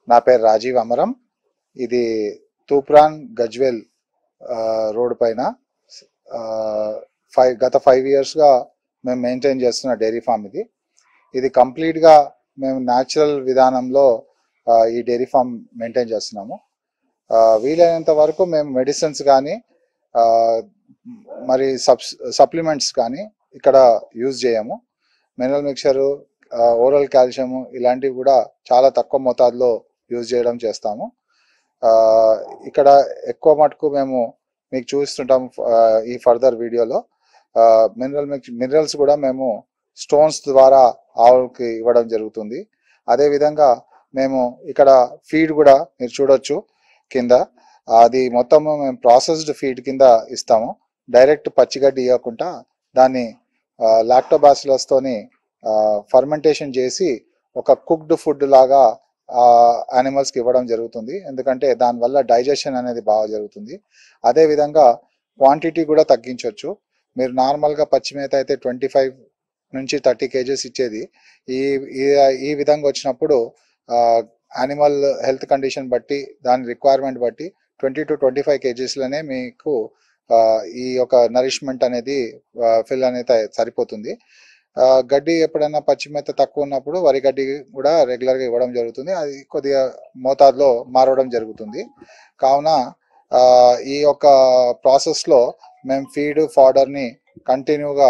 నా పేరు రాజీవ్ అమరం ఇది తూప్రాన్ గజ్వేల్ ఆ, రోడ్ పైన ఆ, ఫైవ్ గత ఫైవ్ ఇయర్స్గా మేము మెయింటైన్ చేస్తున్న డైరీ ఫామ్ ఇది ఇది కంప్లీట్గా మేము న్యాచురల్ విధానంలో ఆ, ఈ డైరీ ఫామ్ మెయింటైన్ చేస్తున్నాము ఆ, వీలైనంత వరకు మేము మెడిసిన్స్ కానీ ఆ, మరి సబ్ సప్లిమెంట్స్ కానీ ఇక్కడ యూజ్ చేయము మినరల్ మిక్చరు ఓరల్ కాల్షియం ఇలాంటివి కూడా చాలా తక్కువ మోతాదులో యూజ్ చేయడం చేస్తాము ఆ, ఇక్కడ ఎక్కువ మటుకు మేము మీకు చూస్తుంటాం ఆ, ఈ ఫర్దర్ వీడియోలో మినరల్ మినరల్స్ కూడా మేము స్టోన్స్ ద్వారా ఆవులకి ఇవ్వడం జరుగుతుంది అదే విధంగా మేము ఇక్కడ ఫీడ్ కూడా మీరు చూడొచ్చు కింద అది మొత్తం మేము ప్రాసెస్డ్ ఫీడ్ కింద ఇస్తాము డైరెక్ట్ పచ్చిగడ్డి ఇవ్వకుండా దాన్ని లాక్టోబాసిలస్ తోని ఫర్మెంటేషన్ చేసి ఒక కుక్డ్ ఫుడ్ లాగా యానిమల్స్కి ఇవ్వడం జరుగుతుంది ఎందుకంటే దానివల్ల డైజెషన్ అనేది బాగా జరుగుతుంది అదే విధంగా క్వాంటిటీ కూడా తగ్గించవచ్చు మీరు నార్మల్గా పచ్చి మేత అయితే ట్వంటీ ఫైవ్ నుంచి థర్టీ కేజెస్ ఇచ్చేది ఈ ఈ- ఈ విధంగా వచ్చినప్పుడు యానిమల్ హెల్త్ కండిషన్ బట్టి దాని రిక్వైర్మెంట్ బట్టి ట్వంటీ టు ట్వంటీ ఫైవ్ కేజీస్లోనే మీకు ఆ, ఈ యొక్క నరిష్మెంట్ అనేది ఫిల్ అనేది సరిపోతుంది ఆ, గడ్డి ఎప్పుడైనా పచ్చి మేత తక్కువ ఉన్నప్పుడు వరి గడ్డి కూడా రెగ్యులర్గా ఇవ్వడం జరుగుతుంది అది కొద్దిగా మోతాదులో మారడం జరుగుతుంది కావున ఆ, ఈ యొక్క ప్రాసెస్లో మేము ఫీడ్ ఫాడర్ని కంటిన్యూగా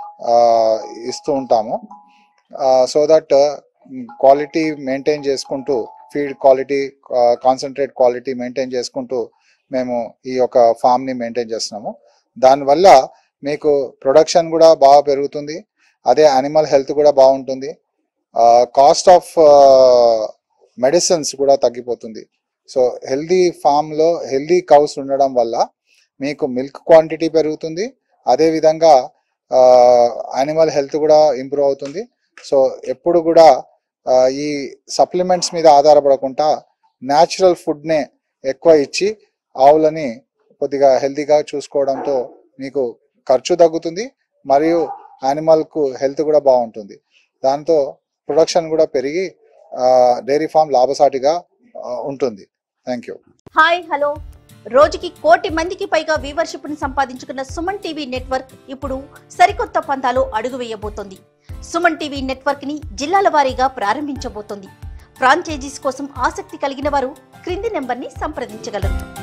ఇస్తూ ఉంటాము సో దట్ క్వాలిటీ మెయింటైన్ చేసుకుంటూ feed quality concentrate quality maintain చేసుకుంటూ మేము ఈ యొక్క ఫామ్ని మెయింటైన్ చేస్తున్నాము దానివల్ల మీకు ప్రొడక్షన్ కూడా బాగా పెరుగుతుంది అదే యానిమల్ హెల్త్ కూడా బాగుంటుంది కాస్ట్ ఆఫ్ మెడిసిన్స్ కూడా తగ్గిపోతుంది సో హెల్దీ ఫామ్లో హెల్దీ కౌస్ ఉండడం వల్ల మీకు మిల్క్ క్వాంటిటీ పెరుగుతుంది అదే విధంగా యానిమల్ హెల్త్ కూడా ఇంప్రూవ్ అవుతుంది సో ఎప్పుడు కూడా ఆ, ఈ సప్లిమెంట్స్ మీద ఆధారపడకుండా న్యాచురల్ ఫుడ్నే ఎక్కువ ఇచ్చి ఆవులని కొద్దిగా హెల్తీగా చూసుకోవడంతో మీకు ఖర్చు తగ్గుతుంది మరియు యానిమల్కు హెల్త్ కూడా బాగుంటుంది దాంతో ప్రొడక్షన్ కూడా పెరిగి డైరీ ఫామ్ లాభసాటిగా ఆ, ఉంటుంది థ్యాంక్ యూ హాయ్ హలో రోజుకి కోటి మందికి పైగా వ్యూవర్షిప్ ని సంపాదించుకున్న సుమన్ టీవీ నెట్వర్క్ ఇప్పుడు సరికొత్త పంతాలో అడుగు వేయబోతోంది సుమన్ టీవీ నెట్వర్క్ ని జిల్లాల వారీగా ప్రారంభించబోతోంది ఫ్రాంచైజీస్ కోసం ఆసక్తి కలిగిన వారు క్రింది నెంబర్ ని సంప్రదించగలరు